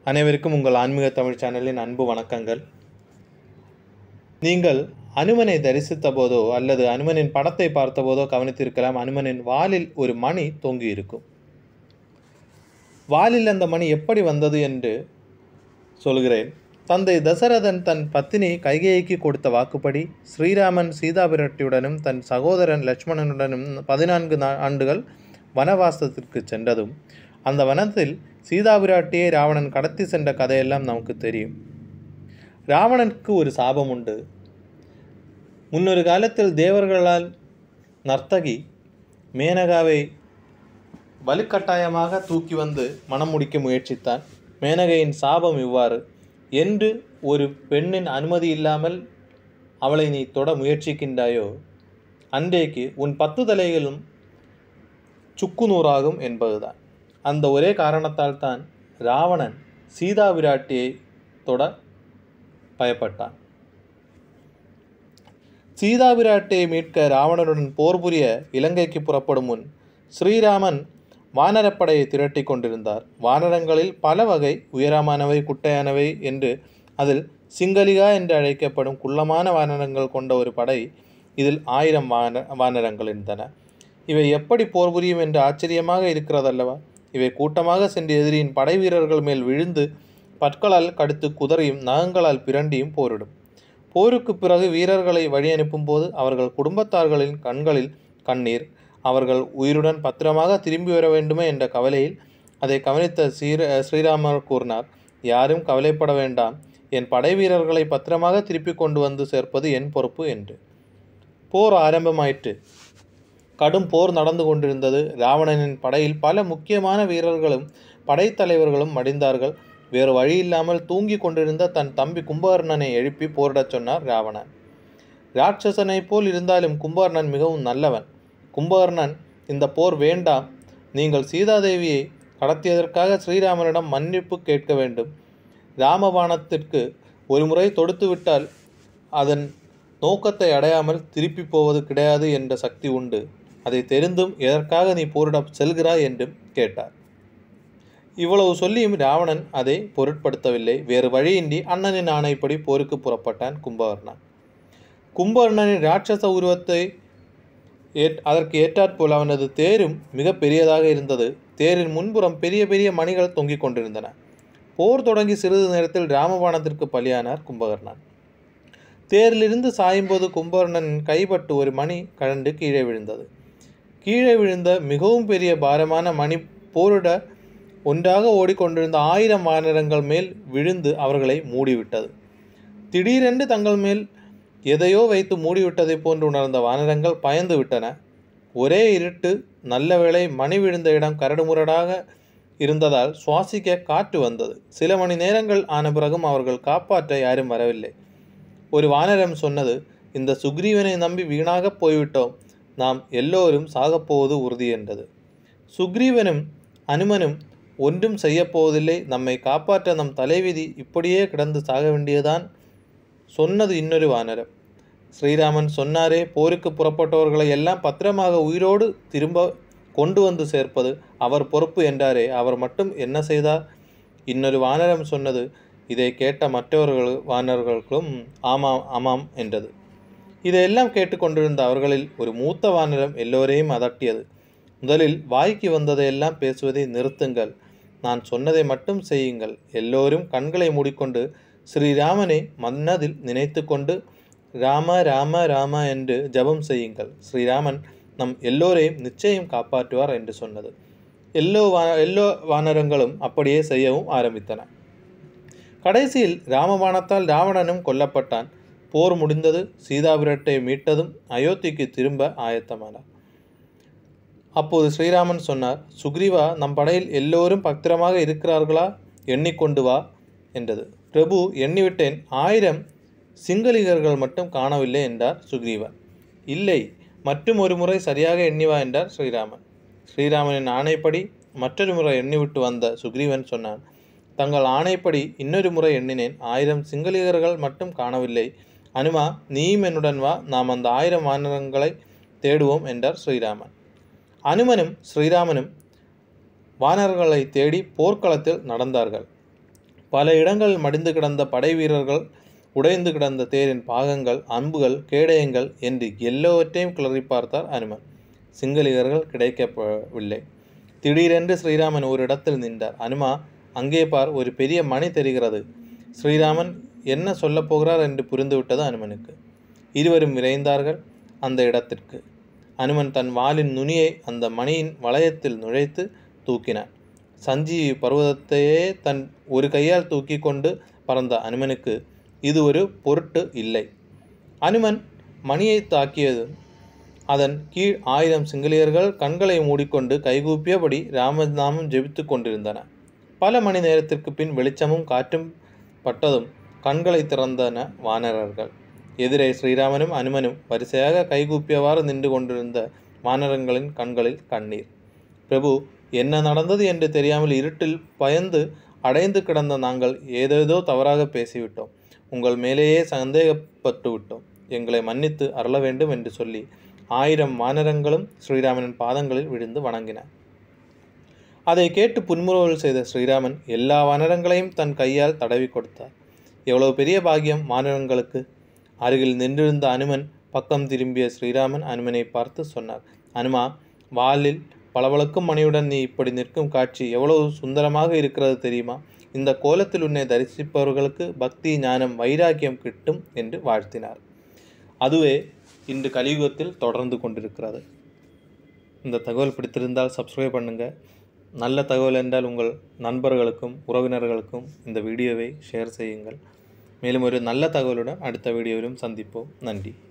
அனைவருக்கும் உங்கள் ஆன்மீக தமிழ் சேனலின் அன்பு வணக்கங்கள் நீங்கள் அனுமனை தரிசித்த போதோ அல்லது அனுமனின் படத்தை பார்த்தபோதோ கவனித்திருக்கலாம் அனுமனின் வாலில் ஒரு மணி தொங்கி இருக்கும் வாலில் அந்த மணி எப்படி வந்தது என்று சொல்கிறேன் தந்தை தசரதன் தன் பத்தினி கைகேயிக்கு கொடுத்த வாக்குப்படி ஸ்ரீராமன் சீதாபிரட்டியுடனும் தன் சகோதரன் லட்சுமணனுடனும் பதினான்கு நா- ஆண்டுகள் வனவாசத்திற்கு சென்றதும் அந்த வனத்தில் சீதாபிராட்டியை ராவணன் கடத்தி சென்ற கதையெல்லாம் நமக்கு தெரியும் ராவணனுக்கு ஒரு சாபம் உண்டு முன்னொரு காலத்தில் தேவர்களால் நர்த்தகி மேனகாவை வலுக்கட்டாயமாக தூக்கி வந்து மணம் முடிக்க முயற்சித்தான் மேனகையின் சாபம் இவ்வாறு என்று ஒரு பெண்ணின் அனுமதி இல்லாமல் அவளை நீ தொட முயற்சிக்கின்றாயோ அன்றைக்கு உன் பத்து தலைகளும் சுக்குநூறாகும் என்பதுதான் அந்த ஒரே காரணத்தால் தான் ராவணன் சீதா விராட்டியை தொட பயப்பட்டான் சீதா விராட்டியை மீட்க ராவணனுடன் போர் புரிய இலங்கைக்கு புறப்படும் முன் ஸ்ரீராமன் வானரப்படையை திரட்டி கொண்டிருந்தார் வானரங்களில் பல வகை உயரமானவை குட்டையானவை என்று அதில் சிங்கலிகா என்று அழைக்கப்படும் குள்ளமான வானரங்கள் கொண்ட ஒரு படை இதில் ஆயிரம் வான வானரங்கள் இருந்தன இவை எப்படி போர் புரியும் என்று ஆச்சரியமாக இருக்கிறதல்லவா இவை கூட்டமாக சென்று எதிரியின் படை வீரர்கள் மேல் விழுந்து பற்களால் கடுத்து குதறியும் நகங்களால் பிரண்டியும் போரிடும் போருக்கு பிறகு வீரர்களை வழி அனுப்பும்போது அவர்கள் குடும்பத்தார்களின் கண்களில் கண்ணீர் அவர்கள் உயிருடன் பத்திரமாக திரும்பி வர வேண்டுமே என்ற கவலையில் அதை கவனித்த ஸ்ரீர ஸ்ரீராமர் கூறினார் யாரும் கவலைப்பட வேண்டாம் என் படை வீரர்களை பத்திரமாக திருப்பி கொண்டு வந்து சேர்ப்பது என் பொறுப்பு என்று போர் ஆரம்பமாயிற்று கடும் போர் நடந்து கொண்டிருந்தது ராவணனின் படையில் பல முக்கியமான வீரர்களும் படைத்தலைவர்களும் மடிந்தார்கள் வேறு வழியில்லாமல் தூங்கி கொண்டிருந்த தன் தம்பி கும்பகர்ணனை எழுப்பி போரிடச் சொன்னார் ராவணன் ராட்சசனைப் போல் இருந்தாலும் கும்பகர்ணன் மிகவும் நல்லவன் கும்பகர்ணன் இந்த போர் வேண்டாம் நீங்கள் சீதாதேவியை கடத்தியதற்காக ஸ்ரீராமனிடம் மன்னிப்பு கேட்க வேண்டும் ராமபாணத்திற்கு ஒரு முறை தொடுத்துவிட்டால் அதன் நோக்கத்தை அடையாமல் திருப்பி போவது கிடையாது என்ற சக்தி உண்டு அதை தெரிந்தும் எதற்காக நீ போரிட செல்கிறாய் என்றும் கேட்டார் இவ்வளவு சொல்லியும் ராவணன் அதை பொருட்படுத்தவில்லை வேறு வழியின்றி அண்ணனின் ஆணைப்படி போருக்கு புறப்பட்டான் கும்பகர்ணன் கும்பகர்ணனின் ராட்சச உருவத்தை ஏற் அதற்கு ஏற்றாற்போல் அவனது தேரும் மிக பெரியதாக இருந்தது தேரின் முன்புறம் பெரிய பெரிய மணிகள் தொங்கிக் கொண்டிருந்தன போர் தொடங்கி சிறிது நேரத்தில் ராமபாணத்திற்கு பலியானார் கும்பகர்ணன் தேரிலிருந்து சாயும்போது கும்பகர்ணன் கைப்பட்டு ஒரு மணி கழண்டு கீழே விழுந்தது கீழே விழுந்த மிகவும் பெரிய பாரமான மணி போரிட ஒன்றாக ஓடிக்கொண்டிருந்த ஆயிரம் வானரங்கள் மேல் விழுந்து அவர்களை மூடிவிட்டது திடீரென்று தங்கள் மேல் எதையோ வைத்து மூடிவிட்டதைப் போன்று உணர்ந்த வானரங்கள் பயந்து விட்டன ஒரே இருட்டு நல்ல வேளை மணி விழுந்த இடம் கரடுமுரடாக இருந்ததால் சுவாசிக்க காற்று வந்தது சில மணி நேரங்கள் ஆன பிறகும் அவர்கள் காப்பாற்ற யாரும் வரவில்லை ஒரு வானரம் சொன்னது இந்த சுக்ரீவனை நம்பி வீணாகப் போய்விட்டோம் நாம் எல்லோரும் சாகப்போவது உறுதி என்றது சுக்ரீவனும் அனுமனும் ஒன்றும் செய்யப்போவதில்லை நம்மை காப்பாற்ற நம் தலைவிதி இப்படியே கிடந்து சாக வேண்டியதான் சொன்னது இன்னொரு வானரம் ஸ்ரீராமன் சொன்னாரே போருக்கு புறப்பட்டவர்களை எல்லாம் பத்திரமாக உயிரோடு திரும்ப கொண்டு வந்து சேர்ப்பது அவர் பொறுப்பு என்றாரே அவர் மட்டும் என்ன செய்தார் இன்னொரு வானரம் சொன்னது இதை கேட்ட மற்றவர்கள் வானர்களுக்கும் ஆமாம் ஆமாம் என்றது இதையெல்லாம் கேட்டுக்கொண்டிருந்த அவர்களில் ஒரு மூத்த வானரம் எல்லோரையும் அதட்டியது முதலில் வாய்க்கு வந்ததையெல்லாம் பேசுவதை நிறுத்துங்கள் நான் சொன்னதை மட்டும் செய்யுங்கள் எல்லோரும் கண்களை மூடிக்கொண்டு ஸ்ரீராமனை மன்னதில் நினைத்து கொண்டு ராம ராம ராம என்று ஜெபம் செய்யுங்கள் ஸ்ரீராமன் நம் எல்லோரையும் நிச்சயம் காப்பாற்றுவார் என்று சொன்னது எல்லோ வா எல்லோ வானரங்களும் அப்படியே செய்யவும் ஆரம்பித்தன கடைசியில் ராமபாணத்தால் ராவணனும் கொல்லப்பட்டான் போர் முடிந்தது சீதாபிரட்டை மீட்டதும் அயோத்திக்கு திரும்ப ஆயத்தமானார் அப்போது ஸ்ரீராமன் சொன்னார் சுக்ரீவா நம் படையில் எல்லோரும் பத்திரமாக இருக்கிறார்களா எண்ணிக்கொண்டு வா என்றது பிரபு எண்ணிவிட்டேன் ஆயிரம் சிங்களிகர்கள் மட்டும் காணவில்லை என்றார் சுக்ரீவன் இல்லை மற்றும் ஒரு முறை சரியாக எண்ணி வா என்றார் ஸ்ரீராமன் ஸ்ரீராமனின் ஆணைப்படி மற்றொரு முறை எண்ணிவிட்டு வந்த சுக்ரீவன் சொன்னான் தங்கள் ஆணைப்படி இன்னொரு முறை எண்ணினேன் ஆயிரம் சிங்களிகர்கள் மட்டும் காணவில்லை அனுமா நீயும் என்னுடன் வா நாம் அந்த ஆயிரம் வானரங்களை தேடுவோம் என்றார் ஸ்ரீராமன் அனுமனும் ஸ்ரீராமனும் வானர்களை தேடி போர்க்களத்தில் நடந்தார்கள் பல இடங்களில் மடிந்து கிடந்த படை வீரர்கள் உடைந்து கிடந்த தேரின் பாகங்கள் அம்புகள் கேடயங்கள் என்று எல்லாவற்றையும் கிளறி பார்த்தார் அனுமன் சிங்களீகர்கள் கிடைக்கவில்லை திடீரென்று ஸ்ரீராமன் ஒரு இடத்தில் நின்றார் அனுமா அங்கே பார் ஒரு பெரிய மணி தெரிகிறது ஸ்ரீராமன் என்ன சொல்லப் போகிறார் என்று புரிந்துவிட்டது அனுமனுக்கு இருவரும் விரைந்தார்கள் அந்த இடத்திற்கு அனுமன் தன் வாளின் நுனியை அந்த மணியின் வளையத்தில் நுழைத்து தூக்கினான் சஞ்சீவி பர்வதத்தையே தன் ஒரு கையால் தூக்கி கொண்டு பறந்த அனுமனுக்கு இது ஒரு பொருட்டு இல்லை அனுமன் மணியை தாக்கியதும் அதன் கீழ் ஆயிரம் சிங்களீர்கள் கண்களை மூடிக்கொண்டு கைகூப்பியபடி ராமநாமம் ஜெபித்து கொண்டிருந்தன பல மணி நேரத்திற்கு பின் வெளிச்சமும் காற்றும் பட்டதும் கண்களை திறந்தன வானரர்கள் எதிரே ஸ்ரீராமனும் அனுமனும் வரிசையாக கைகூப்பியவாறு நின்று கொண்டிருந்த வானரங்களின் கண்களில் கண்ணீர் பிரபு என்ன நடந்தது என்று தெரியாமல் இருட்டில் பயந்து அடைந்து கிடந்த நாங்கள் ஏதேதோ தவறாக பேசிவிட்டோம் உங்கள் மேலேயே சந்தேகப்பட்டு விட்டோம் எங்களை மன்னித்து அருள வேண்டும் என்று சொல்லி ஆயிரம் வானரங்களும் ஸ்ரீராமனின் பாதங்களில் விழுந்து வணங்கின அதை கேட்டு புன்முறுவல் செய்த ஸ்ரீராமன் எல்லா வானரங்களையும் தன் கையால் தடவி கொடுத்தார் எவ்வளவு பெரிய பாக்கியம் வானரங்களுக்கு அருகில் நின்றிருந்த அனுமன் பக்கம் திரும்பிய ஸ்ரீராமன் அனுமனை பார்த்து சொன்னார் அனுமா வாலில் பளபளக்கும் மணியுடன் நீ இப்படி நிற்கும் காட்சி எவ்வளவு சுந்தரமாக இருக்கிறது தெரியுமா இந்த கோலத்தில் உன்னை தரிசிப்பவர்களுக்கு பக்தி ஞானம் வைராக்கியம் கிட்டும் என்று வாழ்த்தினார் அதுவே இன்று கலியுகத்தில் தொடர்ந்து கொண்டிருக்கிறது இந்த தகவல் பிடித்திருந்தால் சப்ஸ்கிரைப் பண்ணுங்கள் நல்ல தகவல் என்றால் உங்கள் நண்பர்களுக்கும் உறவினர்களுக்கும் இந்த வீடியோவை ஷேர் செய்யுங்கள் மேலும் ஒரு நல்ல தகவலுடன் அடுத்த வீடியோவிலும் சந்திப்போம் நன்றி